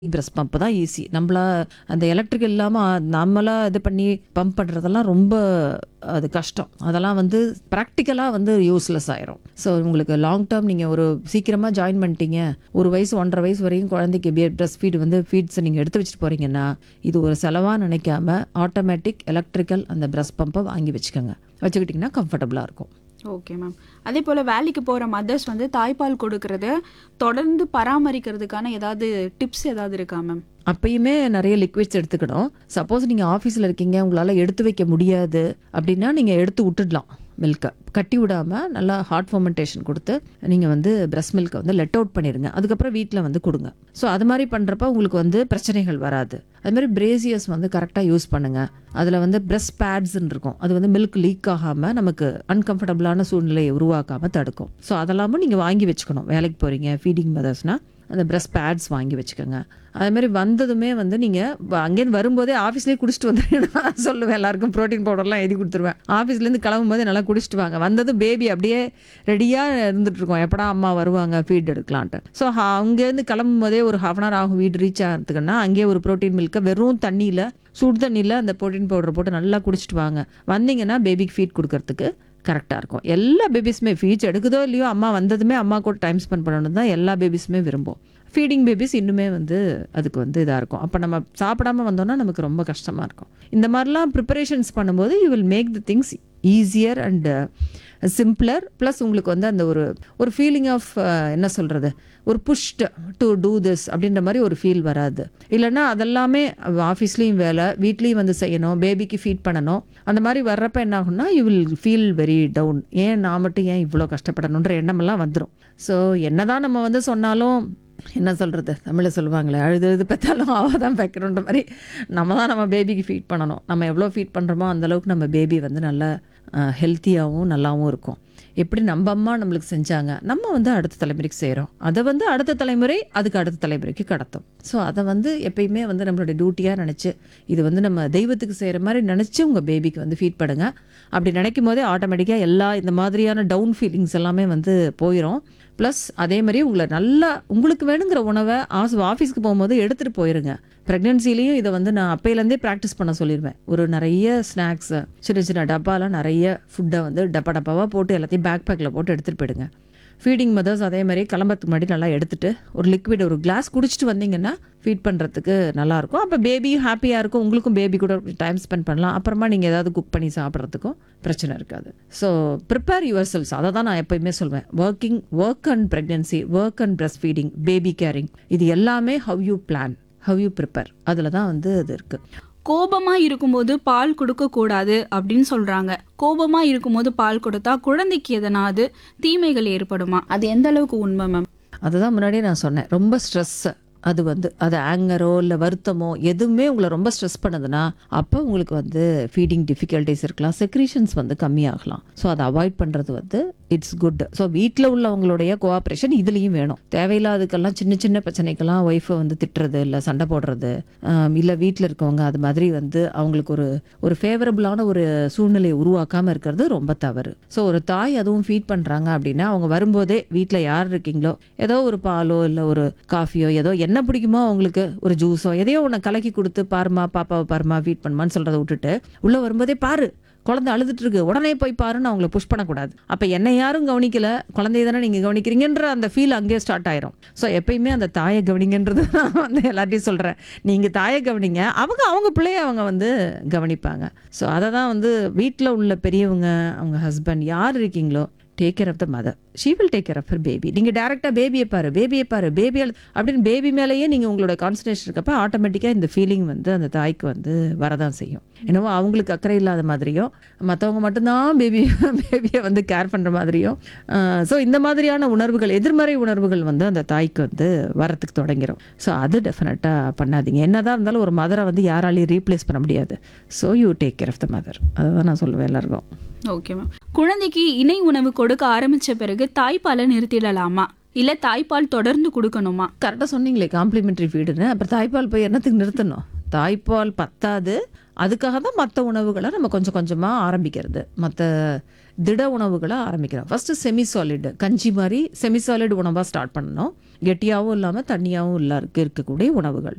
breast pump தான் easy நம்மளா அந்த எலக்ட்ரிக் இல்லாமல் நம்மளா இது பண்ணி பம்ப் பண்ணுறதெல்லாம் ரொம்ப அது கஷ்டம் அதெல்லாம் வந்து ப்ராக்டிக்கலாக வந்து யூஸ்லெஸ் ஆயிரும் ஸோ உங்களுக்கு லாங் டேர்ம் நீங்கள் ஒரு சீக்கிரமாக ஜாயின் பண்ணிட்டீங்க ஒரு வயசு ஒன்றரை வயசு வரையும் குழந்தைக்கு பியர் பிரஸ்ட் ஃபீட் வந்து ஃபீட்ஸை நீங்கள் எடுத்து வச்சுட்டு போகிறீங்கன்னா இது ஒரு செலவாக நினைக்காம ஆட்டோமேட்டிக் எலக்ட்ரிக்கல் அந்த பிரஸ்ட் பம்பை வாங்கி வச்சுக்கோங்க வச்சுக்கிட்டிங்கன்னா கம்ஃபர்டபுளாக இருக்கும் ஓகே மேம் அதே போல் வேலைக்கு போகிற மதர்ஸ் வந்து தாய்ப்பால் கொடுக்கறத தொடர்ந்து பராமரிக்கிறதுக்கான ஏதாவது டிப்ஸ் ஏதாவது இருக்கா மேம் அப்பயுமே நிறைய லிக்விட்ஸ் எடுத்துக்கணும் சப்போஸ் நீங்கள் ஆஃபீஸில் இருக்கீங்க உங்களால் எடுத்து வைக்க முடியாது அப்படின்னா நீங்கள் எடுத்து விட்டுடலாம் மில்கை கட்டி விடாமல் நல்லா ஹாட் ஃபர்மெண்டேஷன் கொடுத்து நீங்கள் வந்து பிரஸ்ட் மில்கை வந்து லெட் அவுட் பண்ணிடுங்க அதுக்கப்புறம் வீட்டில் வந்து கொடுங்க ஸோ அது மாதிரி பண்ணுறப்ப உங்களுக்கு வந்து பிரச்சனைகள் வராது அது மாதிரி பிரேசியஸ் வந்து கரெக்டாக யூஸ் பண்ணுங்கள் அதில் வந்து பிரஸ்ட் பேட்ஸ்ன்னு இருக்கும் அது வந்து மில்க் லீக் ஆகாமல் நமக்கு அன்கம்ஃபர்டபுளான சூழ்நிலையை உருவாக்காமல் தடுக்கும் ஸோ அதெல்லாமும் நீங்கள் வாங்கி வச்சுக்கணும் வேலைக்கு போகிறீங்க ஃபீடிங் மதர்ஸ்னால் அந்த பிரஸ்ட் பேட்ஸ் வாங்கி வச்சுக்கோங்க அதே மாதிரி வந்ததுமே வந்து நீங்கள் அங்கேருந்து வரும்போதே ஆஃபீஸ்லேயே குடிச்சிட்டு வந்துருங்க நான் சொல்லுவேன் எல்லாருக்கும் ப்ரோட்டீன் பவுடர்லாம் எழுதி கொடுத்துருவேன் ஆஃபீஸ்லேருந்து கிளம்பும் போதே நல்லா குடிச்சிட்டு வாங்க வந்ததும் பேபி அப்படியே ரெடியாக இருந்துட்டு இருக்கோம் எப்படா அம்மா வருவாங்க ஃபீட் எடுக்கலான்ட்டு ஸோ அங்கேருந்து கிளம்பும் போதே ஒரு ஹாஃப் அன் ஹவர் ஆகும் வீடு ரீச் ஆகிறதுக்குன்னா அங்கேயே ஒரு ப்ரோட்டீன் மில்க்கை வெறும் தண்ணியில் சுடு தண்ணியில் அந்த ப்ரோட்டீன் பவுடர் போட்டு நல்லா குடிச்சிட்டு வாங்க வந்தீங்கன்னா பேபிக்கு ஃபீட் கொடுக்கறதுக்கு கரெக்டாக இருக்கும் எல்லா பேபிஸுமே ஃபீட்ஸ் எடுக்குதோ இல்லையோ அம்மா வந்ததுமே அம்மா கூட டைம் ஸ்பெண்ட் பண்ணணும் தான் எல்லா பேபிஸுமே விரும்பும் ஃபீடிங் பேபிஸ் இன்னுமே வந்து அதுக்கு வந்து இதாக இருக்கும் அப்போ நம்ம சாப்பிடாம வந்தோம்னா நமக்கு ரொம்ப கஷ்டமாக இருக்கும் இந்த மாதிரிலாம் ப்ரிப்பரேஷன்ஸ் பண்ணும்போது you will make the things easier and simpler plus உங்களுக்கு வந்து அந்த ஒரு ஒரு ஃபீலிங் ஆஃப் என்ன சொல்கிறது ஒரு புஷ்ட் டு டூ திஸ் அப்படின்ற மாதிரி ஒரு ஃபீல் வராது இல்லைன்னா அதெல்லாமே ஆஃபீஸ்லேயும் வேலை வீட்லேயும் வந்து செய்யணும் பேபிக்கு ஃபீட் பண்ணணும் அந்த மாதிரி வர்றப்ப என்ன ஆகும்னா you will feel very down ஏன் நான் மட்டும் ஏன் இவ்வளோ கஷ்டப்படணுன்ற எண்ணமெல்லாம் வந்துடும் ஸோ என்னதான் நம்ம வந்து சொன்னாலும் என்ன சொல்கிறது தமிழில் சொல்லுவாங்களே அழுது அழுது பெற்றாலும் அவள் தான் வைக்கணுன்ற மாதிரி நம்ம தான் நம்ம பேபிக்கு ஃபீட் பண்ணணும் நம்ம எவ்வளோ ஃபீட் பண்ணுறோமோ அந்தளவுக்கு நம்ம பேபி வந்து நல்லா ஹெல்த்தியாகவும் நல்லாவும் இருக்கும் எப்படி நம்ம அம்மா நம்மளுக்கு செஞ்சாங்க நம்ம வந்து அடுத்த தலைமுறைக்கு செய்கிறோம் அதை வந்து அடுத்த தலைமுறை அதுக்கு அடுத்த தலைமுறைக்கு கடத்தும் ஸோ அதை வந்து எப்பயுமே வந்து நம்மளுடைய டியூட்டியாக நினச்சி இது வந்து நம்ம தெய்வத்துக்கு செய்கிற மாதிரி நினச்சி உங்கள் பேபிக்கு வந்து ஃபீட் பண்ணுங்க அப்படி நினைக்கும் போதே ஆட்டோமேட்டிக்காக எல்லா இந்த மாதிரியான டவுன் ஃபீலிங்ஸ் எல்லாமே வந்து போயிடும் ப்ளஸ் அதே மாதிரி உங்களை நல்லா உங்களுக்கு வேணுங்கிற உணவை ஆஸ் ஆஃபீஸ்க்கு போகும்போது எடுத்துகிட்டு போயிருங்க ப்ரெக்னென்சிலையும் இதை வந்து நான் அப்பையிலேருந்தே ப்ராக்டிஸ் பண்ண சொல்லிடுவேன் ஒரு நிறைய ஸ்நாக்ஸு சின்ன சின்ன டப்பாலாம் நிறைய ஃபுட்டை வந்து டப்பா டப்பாவாக போட்டு எல்லாத்தையும் பேக் பேக்கில் போட்டு எடுத்துகிட்டு போயிடுங்க ஃபீடிங் மதர்ஸ் அதே மாதிரி கிளம்புறதுக்கு முன்னாடி நல்லா எடுத்துட்டு ஒரு லிக்விட் ஒரு கிளாஸ் குடிச்சிட்டு வந்தீங்கன்னா ஃபீட் பண்ணுறதுக்கு நல்லாயிருக்கும் அப்போ பேபியும் ஹாப்பியாக இருக்கும் உங்களுக்கும் பேபி கூட டைம் ஸ்பெண்ட் பண்ணலாம் அப்புறமா நீங்கள் ஏதாவது குக் பண்ணி சாப்பிட்றதுக்கும் பிரச்சனை இருக்காது ஸோ ப்ரிப்பேர் யுவர் செல்ஸ் அதை தான் நான் எப்பயுமே சொல்வேன் working work and pregnancy work and breast feeding baby caring இது எல்லாமே how you plan how you prepare அதில் தான் வந்து இது இருக்குது கோபமா இருக்கும்போது பால் கொடுக்க கூடாது அப்படின்னு சொல்றாங்க கோபமா இருக்கும்போது பால் கொடுத்தா குழந்தைக்கு எதனாவது தீமைகள் ஏற்படுமா அது எந்த அளவுக்கு உண்மை மேம் அதுதான் முன்னாடியே நான் சொன்னேன் ரொம்ப ஸ்ட்ரெஸ் அது வந்து அது ஆங்கரோ இல்லை வருத்தமோ எதுவுமே உங்களை ரொம்ப ஸ்ட்ரெஸ் பண்ணுதுன்னா அப்போ உங்களுக்கு வந்து ஃபீடிங் டிஃபிகல்ட்டிஸ் இருக்கலாம் செக்ரீஷன்ஸ் வந்து கம்மியாகலாம் ஸோ அதை அவாய்ட் பண்ணுறது வந்து இட்ஸ் குட் ஸோ வீட்டில் உள்ளவங்களுடைய கோஆப்ரேஷன் இதுலேயும் வேணும் தேவையில்லாததுக்கெல்லாம் சின்ன சின்ன பிரச்சனைக்கெல்லாம் ஒய்ஃபை வந்து திட்டுறது இல்லை சண்டை போடுறது இல்லை வீட்டில் இருக்கவங்க அது மாதிரி வந்து அவங்களுக்கு ஒரு ஒரு ஃபேவரபுளான ஒரு சூழ்நிலையை உருவாக்காமல் இருக்கிறது ரொம்ப தவறு ஸோ ஒரு தாய் அதுவும் ஃபீட் பண்ணுறாங்க அப்படின்னா அவங்க வரும்போதே வீட்டில் யார் இருக்கீங்களோ ஏதோ ஒரு பாலோ இல்லை ஒரு காஃபியோ ஏதோ என்ன பிடிக்குமோ அவங்களுக்கு ஒரு ஜூஸோ எதையோ ஒன்று கலக்கி கொடுத்து பாருமா பாப்பாவை பாருமா ஃபீட் பண்ணுமான்னு சொல்கிறத விட்டுட்டு உள்ளே வரும்போதே பாரு குழந்தை அழுதுட்டு இருக்கு உடனே போய் பாருன்னு அவங்கள புஷ் பண்ணக்கூடாது அப்போ என்னை யாரும் கவனிக்கல குழந்தைய தானே நீங்கள் கவனிக்கிறீங்கன்ற அந்த ஃபீல் அங்கேயே ஸ்டார்ட் ஆயிரும் ஸோ எப்பயுமே அந்த தாயை கவனிங்கன்றது நான் வந்து எல்லாத்தையும் சொல்கிறேன் நீங்கள் தாயை கவனிங்க அவங்க அவங்க பிள்ளைய அவங்க வந்து கவனிப்பாங்க ஸோ அதை தான் வந்து வீட்டில் உள்ள பெரியவங்க அவங்க ஹஸ்பண்ட் யார் இருக்கீங்களோ take care of the mother she will take care of her baby நீங்கள் டேரெக்டாக பேபியை பாரு பேபியை பாரு பேபி அப்படின்னு பேபி மேலேயே நீங்கள் உங்களோட கான்சன்ட்ரேஷன் இருக்கப்ப ஆட்டோமேட்டிக்காக இந்த ஃபீலிங் வந்து அந்த தாய்க்கு வந்து வரதான் செய்யும் என்னவோ அவங்களுக்கு அக்கறை இல்லாத மாதிரியும் மற்றவங்க மட்டும்தான் பேபி பேபியை வந்து கேர் பண்ணுற மாதிரியும் ஸோ இந்த மாதிரியான உணர்வுகள் எதிர்மறை உணர்வுகள் வந்து அந்த தாய்க்கு வந்து வரத்துக்கு தொடங்கிடும் ஸோ அது டெஃபினட்டாக பண்ணாதீங்க என்னதான் இருந்தாலும் ஒரு மதரை வந்து யாராலையும் ரீப்ளேஸ் பண்ண முடியாது so you take care of the mother அதுதான் நான் சொல்லுவேன் எல்லாருக்கும் ஓகே மேம் குழந்தைக்கு இணை உணவு கொடுக்க ஆரம்பிச்ச பிறகு தாய்ப்பாலை நிறுத்திடலாமா இல்ல தாய்ப்பால் தொடர்ந்து கொடுக்கணுமா கரெக்டாக சொன்னீங்களே காம்ப்ளிமெண்ட்ரி ஃபீடுன்னு அப்புறம் தாய்ப்பால் போய் என்னத்துக்கு நிறுத்தணும் தாய்ப்பால் பத்தாது அதுக்காக தான் மற்ற உணவுகளை நம்ம கொஞ்சம் கொஞ்சமாக ஆரம்பிக்கிறது மற்ற திட உணவுகளை ஆரம்பிக்கிறோம் ஃபஸ்ட்டு செமி சாலிட் கஞ்சி மாதிரி செமி சாலிட் உணவாக ஸ்டார்ட் பண்ணணும் கெட்டியாகவும் இல்லாமல் தண்ணியாகவும் இல்ல இருக்க இருக்கக்கூடிய உணவுகள்